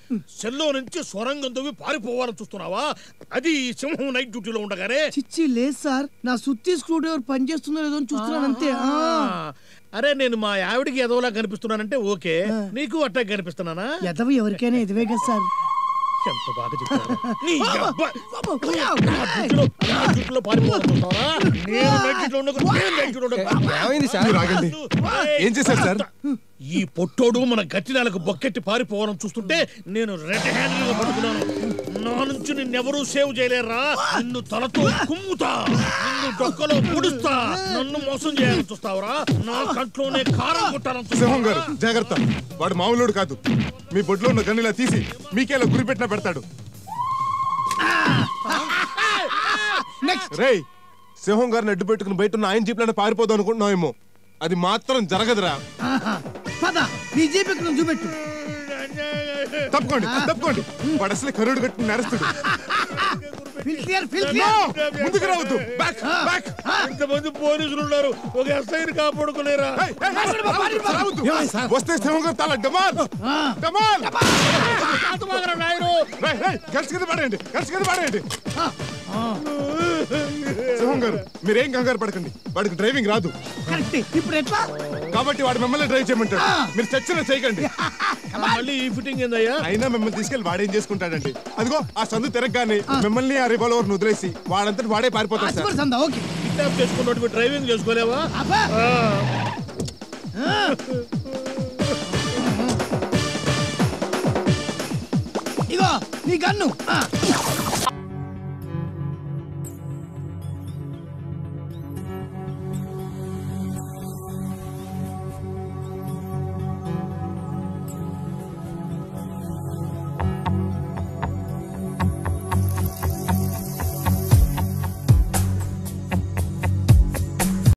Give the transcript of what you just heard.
సెల్లో నుంచి సొరంగం తవ్వి పారిపోవాలని చూస్తున్నావా అది ఈ సింహం నైట్ డ్యూటీలో ఉండగానే చిచ్చి లేదు సార్ నా సుత్తి స్క్రూ డ్రైవర్ పనిచేస్తుందో లేదో అని చూస్తున్నాను అంతే ఆ. ఆ, అరే నేను మా ఆవిడికి ఎదవలా కనిపిస్తున్నానంటే ఓకే నీకు అట్టా కనిపిస్తున్నానా ఎదవ ఎవరికైనా ఎదవే కదా సార్ ఎంత బాగా చెప్పారు నీ అబ్బా. బాబు, నా డ్యూటీలో నా డ్యూటీలో పారిపోవాలని చూస్తావా? నేను నైట్ డ్యూటీలో ఉండగా నేను నైట్ డ్యూటీలో ఉండగా ఏమైంది సార్ మీరు ఆగండి ఏం చేశారు సార్ ఈ పొట్టోడు మన గట్టినాలకు బొక్కెట్టి పారిపోవాలని చూస్తుంటే నేను రెడ్ హ్యాండ్ గా పట్టుకున్నాను నా నుంచి నిన్నెవరూ సేవ్ చేయలేరా నిన్ను తలతో కుమ్ముతా నిన్ను డొక్కలో పుడుస్తా నన్ను మోసం చేయాలని చూస్తావురా నా కంట్లోనే కారం కొట్టాలని సింహం గారు చూస్తావా? జాగ్రత్త వాడు మామూలుడు కాదు మీ బొడ్లో ఉన్న గన్నిలా తీసి మీకేలా గురి పెట్టినా పెడతాడు రేయ్ సింహం గారిని అడ్డు పెట్టుకుని బయట ఉన్న ఆయన జీప్లను పారిపోదాం అనుకుంటున్నావేమో అది మాత్రం జరగదురా ఆహా. పద నీ జీపెక్కి నువ్వు చూపెట్టు తప్పుకోండి తప్పుకోండి వాడు అసలే కరుడు కట్టుకుని నడుస్తుడు fill clear fill No! Clear ముందుకు రావద్దు బ్యాక్ బ్యాక్ ఇంతమంది పోలీసులు ఉన్నారు ఒక ఎస్ఐని కాపాడుకోలేరా ఏయ్, ఏయ్, ఏయ్, రావద్దు. వస్తే సింహం గారు తల డమాల్ డమాల్ రేయ్, రేయ్, గర్ల్స్ కింద పడేయండి గర్ల్స్ కింద పడేయండి సింహం గారు మీరేం కంగారు పడకండి వాడికి డ్రైవింగ్ రాదు కరెక్ట్ ఇప్పుడు ఎట్లా కాబట్టి వాడు మిమ్మల్ని డ్రైవ్ చేయమంటాడు మీరు చచ్చిన చేయకండి మళ్ళీ ఈ ఫిట్టింగ్ ఏందయ్యా అయినా మిమ్మల్ని తీసుకెళ్లి వాడేం చేసుకుంటాడండి అదిగో ఆ సందు తిరగగానే మిమ్మల్ని ఆ రివాల్వర్ వదిలేసి వాడంతటి వాడే పారిపోతాడు సార్ అస్పర్ సందా ఓకే కిడ్నాప్ చేసుకున్నట్టు డ్రైవింగ్ చేసుకోలేవా అబ్బా ఆ. ఇగో నీ గన్ను ఆ.